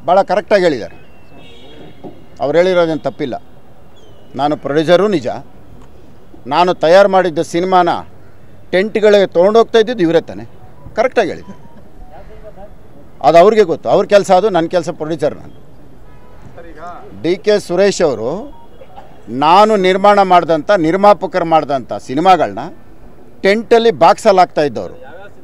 ಭಾಳ ಕರೆಕ್ಟಾಗಿ ಹೇಳಿದ್ದಾರೆ ಅವ್ರು ಹೇಳಿರೋದೇನು ತಪ್ಪಿಲ್ಲ ನಾನು ಪ್ರೊಡ್ಯೂಸರು ನಿಜ ನಾನು ತಯಾರು ಮಾಡಿದ್ದ ಸಿನಿಮಾನ ಟೆಂಟ್ಗಳಿಗೆ ತೊಗೊಂಡೋಗ್ತಾ ಇದ್ದಿದ್ದು ಇವರೇ ತಾನೆ ಕರೆಕ್ಟಾಗಿ ಹೇಳಿದ್ದಾರೆ ಅದು ಅವ್ರಿಗೆ ಗೊತ್ತು ಅವ್ರ ಕೆಲಸ ಅದು ನನ್ನ ಕೆಲಸ ಪ್ರೊಡ್ಯೂಸರ್ ನಾನು ಡಿ ಕೆ ಸುರೇಶ್ ಅವರು ನಾನು ನಿರ್ಮಾಣ ಮಾಡಿದಂಥ ನಿರ್ಮಾಪಕರು ಮಾಡಿದಂಥ ಸಿನಿಮಾಗಳನ್ನ ಟೆಂಟಲ್ಲಿ ಬಾಕ್ಸಲ್ಲಿ ಹಾಕ್ತಾ ಇದ್ದವರು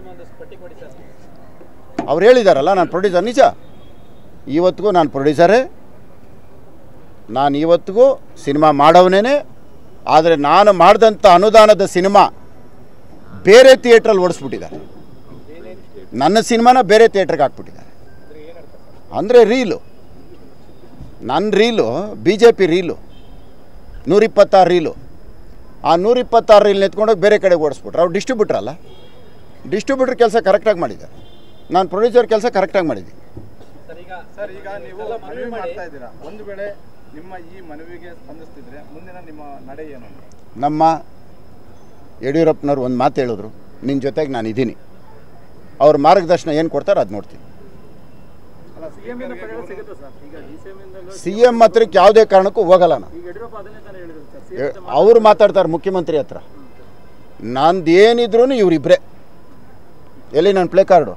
ಅವ್ರು ಹೇಳಿದಾರಲ್ಲ ನಾನು ಪ್ರೊಡ್ಯೂಸರ್ ನಿಜ ಇವತ್ತಿಗೂ ನಾನು ಪ್ರೊಡ್ಯೂಸರೇ ನಾನು ಇವತ್ತಿಗೂ ಸಿನಿಮಾ ಮಾಡೋವನೇ ಆದರೆ ನಾನು ಮಾಡಿದಂಥ ಅನುದಾನದ ಸಿನಿಮಾ ಬೇರೆ ಥಿಯೇಟ್ರಲ್ಲಿ ಓಡಿಸ್ಬಿಟ್ಟಿದ್ದಾರೆ ನನ್ನ ಸಿನಿಮಾನ ಬೇರೆ ಥಿಯೇಟ್ರಿಗೆ ಹಾಕ್ಬಿಟ್ಟಿದ್ದಾರೆ ಅಂದರೆ ರೀಲು ನನ್ನ reel B J P reel ನೂರಿಪ್ಪತ್ತಾರು ರೀಲು ಆ ನೂರಿಪ್ಪತ್ತಾರು ರೀಲ್ ಎತ್ಕೊಂಡೋಗಿ ಬೇರೆ ಕಡೆಗೆ ಓಡಿಸ್ಬಿಟ್ರು ಅವ್ರು ಡಿಸ್ಟ್ರಿಬ್ಯೂಟ್ರಲ್ಲ ಡಿಸ್ಟ್ರಿಬ್ಯೂಟ್ರ್ ಕೆಲಸ ಕರೆಕ್ಟಾಗಿ ಮಾಡಿದ್ದಾರೆ ನಾನು ಪ್ರೊಡ್ಯೂಸರ್ ಕೆಲಸ ಕರೆಕ್ಟಾಗಿ ಮಾಡಿದ್ದೀನಿ ಸರ್ ಈಗ ನೀವು ಮನವಿ ಮಾಡ್ತಾ ಇದ್ದೀರಾ ಒಂದು ವೇಳೆ ನಿಮ್ಮ ಈ ಮನವಿಗೆ ಸ್ಪಂದಿಸ್ತಿದ್ರೆ ಮುಂದಿನ ನಿಮ್ಮ ನಡೆ ಏನು ನಮ್ಮ ಯಡಿಯೂರಪ್ಪನವ್ರು ಒಂದು ಮಾತು ಹೇಳಿದ್ರು ನಿನ್ನ ಜೊತೆಗೆ ನಾನು ಇದ್ದೀನಿ ಅವ್ರ ಮಾರ್ಗದರ್ಶನ ಏನು ಕೊಡ್ತಾರೆ ಅದು ನೋಡ್ತೀನಿ ಅಲ್ಲ ಸಿಎಂ ಸಿಗುತ್ತೆ ಸರ್ ಈಗ ಡಿ ಸಿ ಎಂ ಇಂದ ಸಿ ಎಮ್ ಹತ್ರಕ್ಕೆ ಯಾವುದೇ ಕಾರಣಕ್ಕೂ ಹೋಗಲ್ಲ ನಾನು ಈಗ ಯಡಿಯೂರಪ್ಪ ಅದನ್ನೇ ತಾನೇ ಹೇಳಿದ್ರು ಸರ್ ಎ- ಅವ್ರು ಮಾತಾಡ್ತಾರೆ ಮುಖ್ಯಮಂತ್ರಿ ಹತ್ರ ನಂದು ಏನಿದ್ರು ಇವರಿಬ್ಬರೇ ಎಲ್ಲಿ ನನ್ನ ಪ್ಲೇ ಕಾರ್ಡು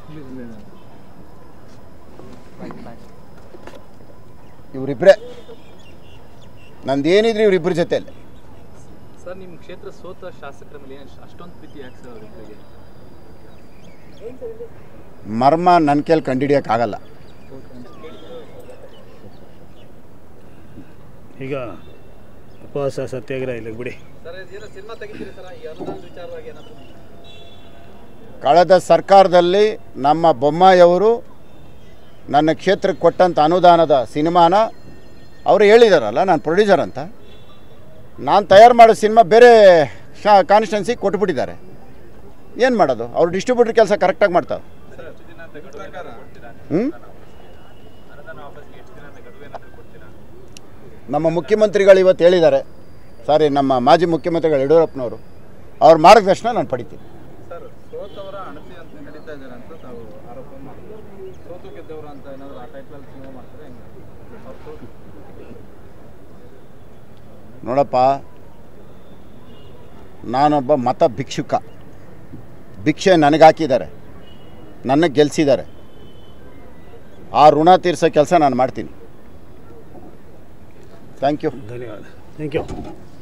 ಇವರಿಬ್ಬರೇ ನಂದು ಏನಿದ್ರು ಇವರಿಬ್ಬರ ಜೊತೆಯಲ್ಲಿ ಸರ್ ನಿಮ್ಮ ಕ್ಷೇತ್ರ ಸೋತ ಶಾಸಕರ ಮೇಲೆ ಏನು ಅಷ್ಟೊಂದು ಪ್ರೀತಿ ಯಾಕೆ ಸರ್ ಅವ್ರಿಗೆ ಮರ್ಮ ನನ್ನ ಕೈಲಿ ಕಂಡಿಡಿಯೋಕ್ಕಾಗಲ್ಲ ಈಗ ಉಪವಾಸ ಸತ್ಯಾಗ್ರಹ ಇಲ್ಲ ಬಿಡಿ ಸರ್ ಏನೋ ಸಿನಿಮಾ ತೆಗಿತೀರಿ ಸರ್ ಈ ಅನುದಾನ ವಿಚಾರವಾಗಿ ಏನಾದರೂ ಕಳೆದ ಸರ್ಕಾರದಲ್ಲಿ ನಮ್ಮ ಬೊಮ್ಮಾಯಿಯವರು ನನ್ನ ಕ್ಷೇತ್ರಕ್ಕೆ ಕೊಟ್ಟಂಥ ಅನುದಾನದ ಸಿನಿಮಾನ ಅವರು ಹೇಳಿದಾರಲ್ಲ ನಾನು ಪ್ರೊಡ್ಯೂಸರ್ ಅಂತ ನಾನು ತಯಾರು ಮಾಡೋ ಸಿನಿಮಾ ಬೇರೆ ಶಾ ಕಾನ್ಸ್ಟಿಟ್ಯೂನ್ಸಿಗೆ ಕೊಟ್ಬಿಟ್ಟಿದ್ದಾರೆ ಏನು ಮಾಡೋದು ಅವ್ರು ಡಿಸ್ಟ್ರಿಬ್ಯೂಟರ್ ಕೆಲಸ ಕರೆಕ್ಟಾಗಿ ಮಾಡ್ತಾವೆ ಹ್ಞೂ ನಮ್ಮ ಮುಖ್ಯಮಂತ್ರಿಗಳು ಇವತ್ತು ಹೇಳಿದ್ದಾರೆ ಸಾರಿ ನಮ್ಮ ಮಾಜಿ ಮುಖ್ಯಮಂತ್ರಿಗಳು ಯಡಿಯೂರಪ್ಪನವರು ಅವ್ರ ಮಾರ್ಗದರ್ಶನ ನಾನು ಪಡಿತೀನಿ ಸರ್ ಸೋತವರ ಅಣತಿ ಅಂತ ನಡೀತಾ ಇದ್ದಾರೆ ಅಂತ ತಾವು ಆರೋಪ ಮಾಡಿದ್ರು ಸೋತು ಗೆದ್ದವರು ಅಂತ ಏನಾದ್ರು ಆ ಟೈಪ್ನಲ್ಲಿ ಸಿನಿಮಾ ಮಾಡ್ತಾರೆ ಹೆಂಗೆ ಅವ್ರು ಸೋತು ನೋಡಪ್ಪ ನಾನೊಬ್ಬ ಮತ ಭಿಕ್ಷುಕ ಭಿಕ್ಷೆ ನನಗೆ ಹಾಕಿದ್ದಾರೆ ನನ್ನ ಗೆಲ್ಸಿದ್ದಾರೆ ಆ ಋಣ ತೀರ್ಸೋ ಕೆಲಸ ನಾನು ಮಾಡ್ತೀನಿ ಥ್ಯಾಂಕ್ ಯು ಧನ್ಯವಾದ ಥ್ಯಾಂಕ್ ಯು